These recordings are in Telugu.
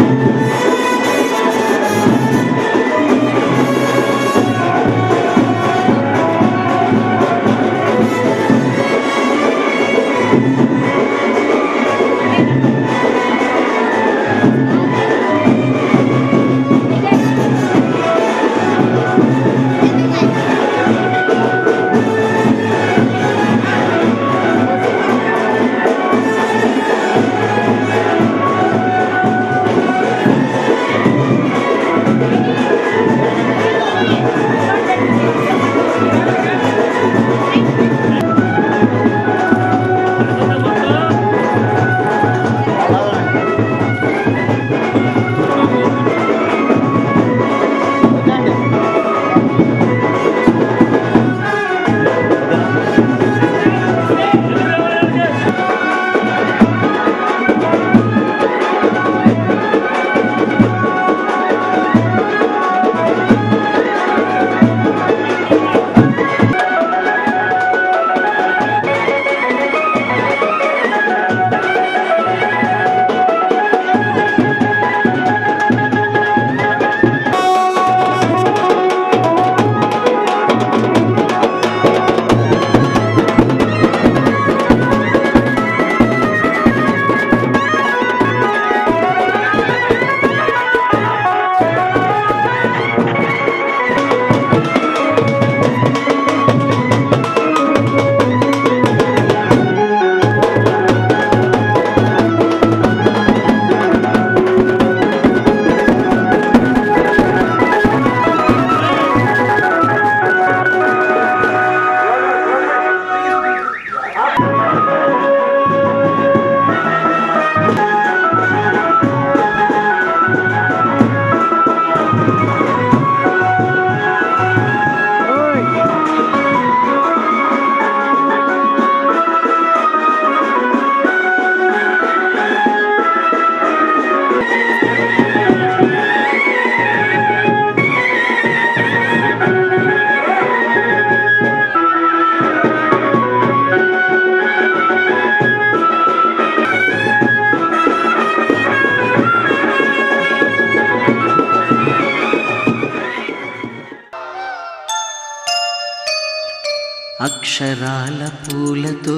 అక్షరాల పూలతో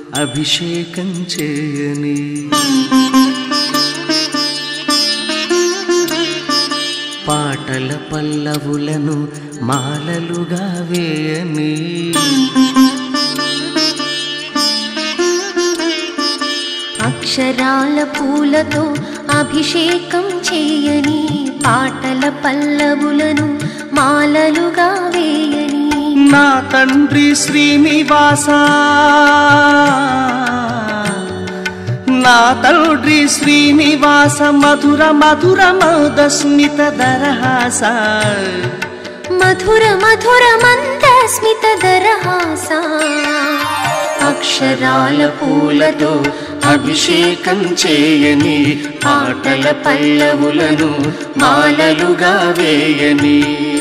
అభిషేకం చేయని పాటల పల్లవులను మాలలుగా వేయని అక్షరాల పూలతో అభిషేకం చేయని పాటల పల్లవులను మాలలుగా వేయని నా తండ్రి శ్రీనివాస నా తండ్రి శ్రీనివాస మధుర మధుర మదస్మిత దరహాస మధుర మధుర మందస్మిత దరహాస అక్షరాల పూలతో అభిషేకం చేయని పాటల పల్లవులను మాలలుగా వేయని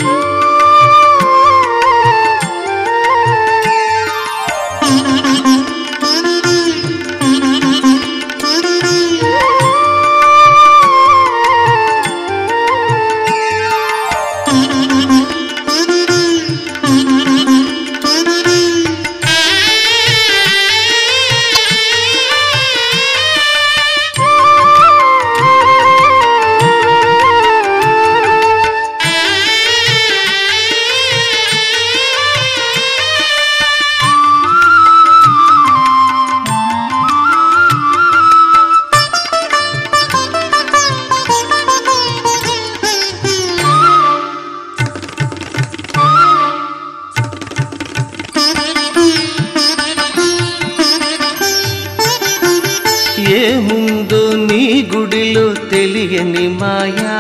ఏముందో నీ గుడిలో తెలియని మాయా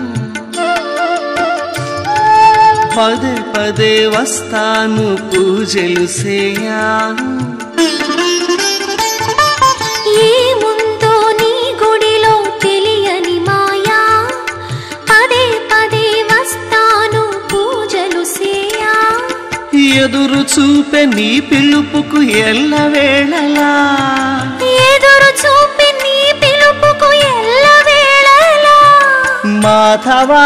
పదే పదే వస్తాను పూజలు సేయా ఏముందో నీ గుడిలో తెలియని మాయా పదే పదే వస్తాను పూజలు సేయా ఎదురు చూపె నీ పిలుపుకు ఎల్లవేళలా ఎదురు చూపి నీ పిలుపుకు ఎల్లవేళలా మాధవా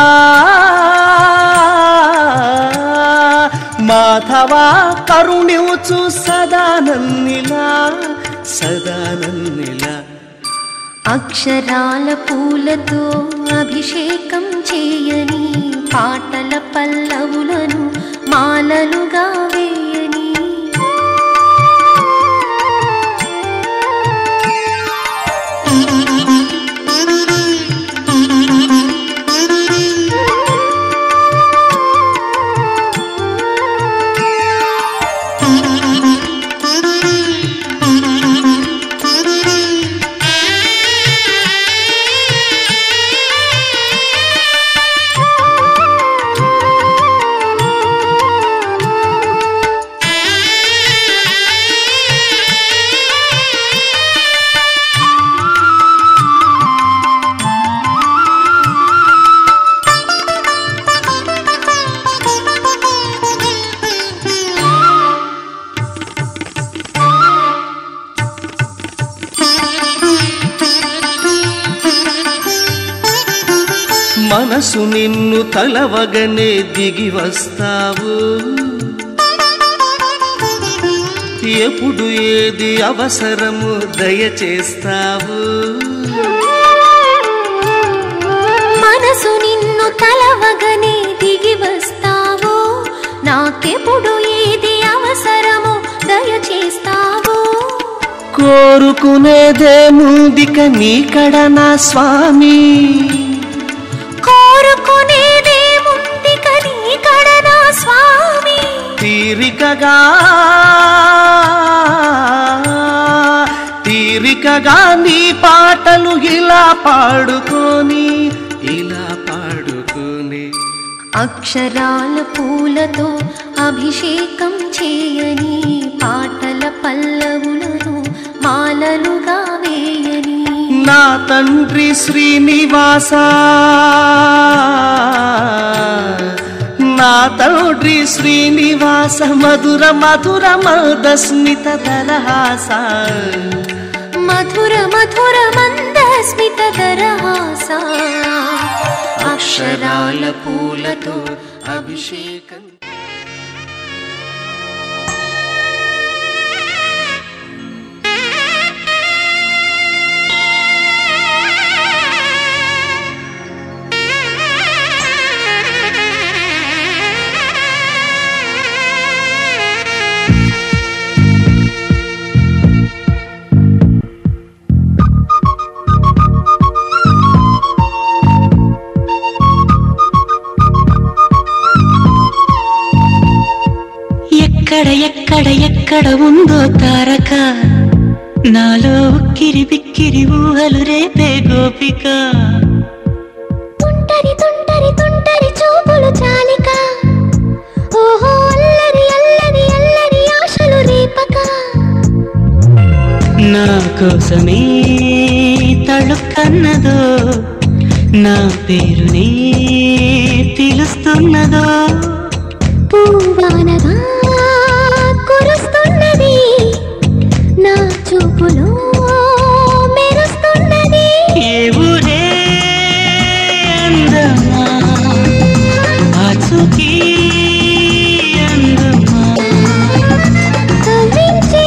మాధవా కరుణించు సదానన్నిలా సదానన్నిలా అక్షరాల పూలతో అభిషేకం చేయని పాటల పల్లవులను మాలలుగా వేయని మనసు నిన్ను తలవగనే దిగి వస్తావు ఎప్పుడు ఏది అవసరము దయచేస్తావు మనసు నిన్ను తలవగనే దిగి వస్తావో నాకెప్పుడు ఏది అవసరమో దయచేస్తావో కోరుకునేదేముందిక నీకడ నా స్వామి కోరుకునేదేముంది కనీ కడనా స్వామి తీరికగా తీరికగా నీ పాటలు ఇలా పాడుకొని ఇలా పాడుకొని అక్షరాల పూలతో అభిషేకం చేయని పాటల పల్లవులను మాలలుగా వేయని నా తండ్రి శ్రీనివాస నా తండ్రి శ్రీనివాస మధుర మధుర మదస్మిత దరహాస మధుర మధుర మంద స్మిత దరహాస అక్షరాల పూలతో అభిషేకం ఎక్కడ ఎక్కడ ఎక్కడ ఉందో తారక నాలో ఉక్కిరి బిక్కిరి ఊహలు రేపే గోపిక తుంటరి తుంటరి తుంటరి చూపులు చాలిక ఓహో అల్లరి అల్లరి అల్లరి ఆశలు రేపక నా కోసమే తళుక్కన్నదో నా పేరునే పిలుస్తున్నదో పూవానగా కురుస్తున్నది నా చూపులో మెరుస్తున్నది ఏ ఊరే అందమా ఆచూకీ అందమా కవ్వించే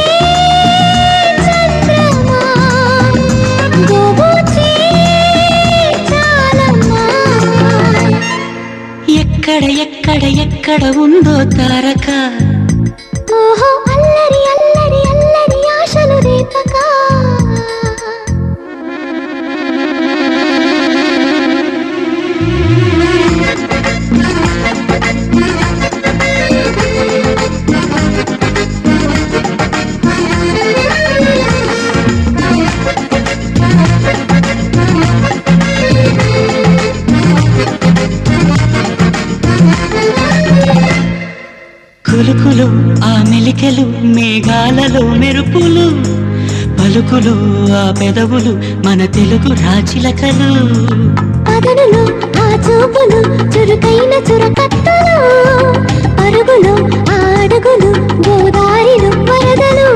చంద్రమా గోబూచే చాలమ్మా ఎక్కడ ఎక్కడ ఎక్కడ ఉందో తారక ఓహో అల్లరి అల్లరి అల్లరి ఆశలు రేపక కులుకులు ఆ మెలికెలు మేఘాలలో మెరుపులు పలుకులు ఆ పెదవులు మన తెలుగు రాచిలకలు పదనులు ఆ చూపులు చురుకైన చురకత్తలు పరుగులు ఆ అడుగులు గోదారిలు వరదలు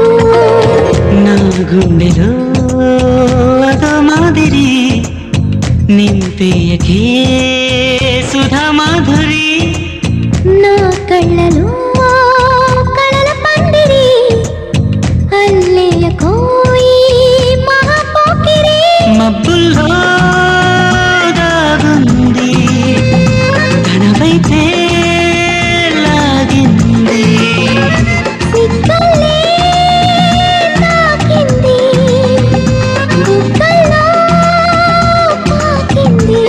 నా గుండెలో అదో మాదిరి నింప చెరిపేయకే సుధా మాధురి నా కళ్ళలో కళల పందిరి అల్లేయ కోయి మహాపోకిరి మబ్బుల్లో దాగుంది తన వైపే లాగింది సిగ్గలే తాకింది బుగ్గల్లో పాకింది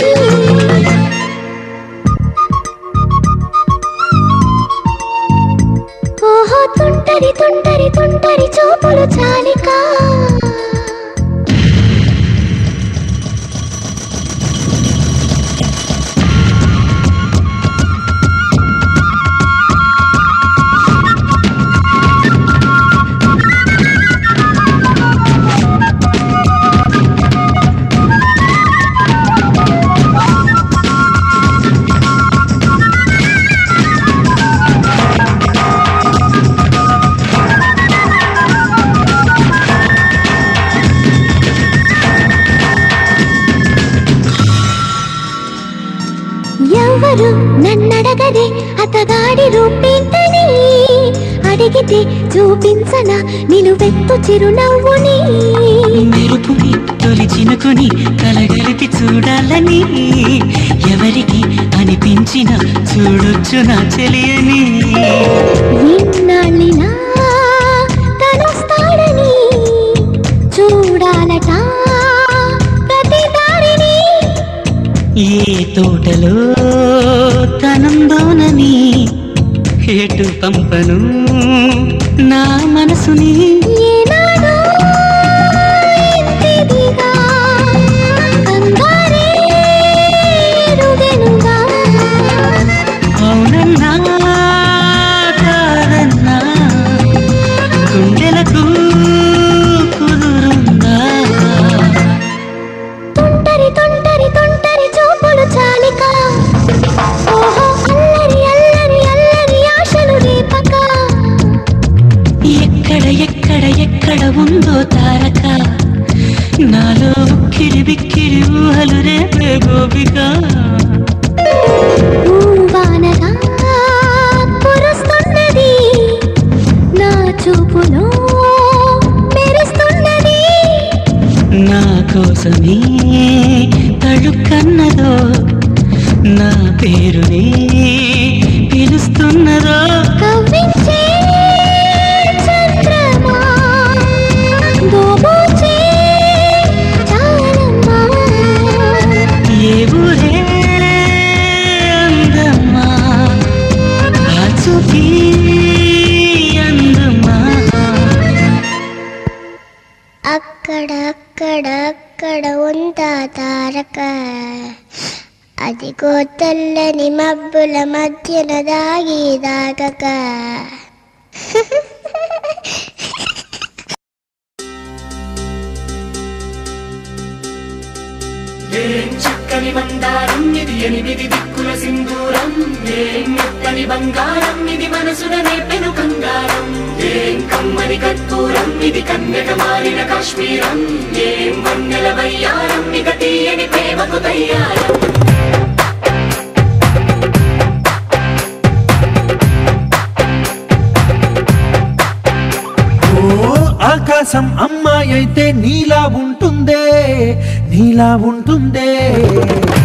ఓహో తుంటరి తుంటరి తుంటరి చూపులు చాలికా ఎవరు నన్నడగదే అతగాడి రూపేంటని అడిగితే చూపించనా నిలువెత్తు చిరునవ్వుని మెరుపుని తొలి చినుకుని కలగలిపి చూడాలని ఎవరికి అనిపించిన చూడొచ్చు నా చెలియని ఇన్నాళ్ళినా తనొస్తాడని చూడాలట ప్రతి దారిని ఏ తోటలో తనందోనని ఎటు పంపను నా మనసుని ఏనాడో ఇంతిదిగా కంగారే ఎరుగెనుగా. అవునన్నా కాదన్నా గుండెలకు కుదురుందా తుంటరి తుంటరి తుంటరి చూపులు చాలిక ఓహో అల్లరి అల్లరి అల్లరి ఆశలు రేపక ఎక్కడ ఎక్కడ ఎక్కడ ఉందో తారక నాలో ఉక్కిరి బిక్కిరి ఊహలు రేపే గోపిక ఊవానగా కురుస్తున్నది నా చూపులో మెరుస్తున్నది నా కోసమే తడుకన్నదో నా పేరునే పిలుస్తున్నదో కవ్వించే చంద్రమా దోబూచే చాలమ్మా ఏ ఊరే అందమ్మా ఆ చూపి అందమ్మా అక్కడ అక్కడ అక్కడ ఉందా తారక అదిగో తెల్లని మబ్బుల మధ్యన దాగి దాగక ఏం చక్కని మందారం ఇది ఎనిమిది దిక్కుల సింధూరం ఏం మెత్తని బంగారం ఇది మనసున నేపెను కంగారం ఏం కమ్మని కర్పూరం ఇది కన్యక మారిన కాశ్మీరం ఏం వన్నెల వయ్యారం ఇక తీయని ప్రేమకు తయ్యారం ఓ ఆకాశం అమ్మాయి అయితే నీలా ఉంటుందే నీలా ఉంటుందే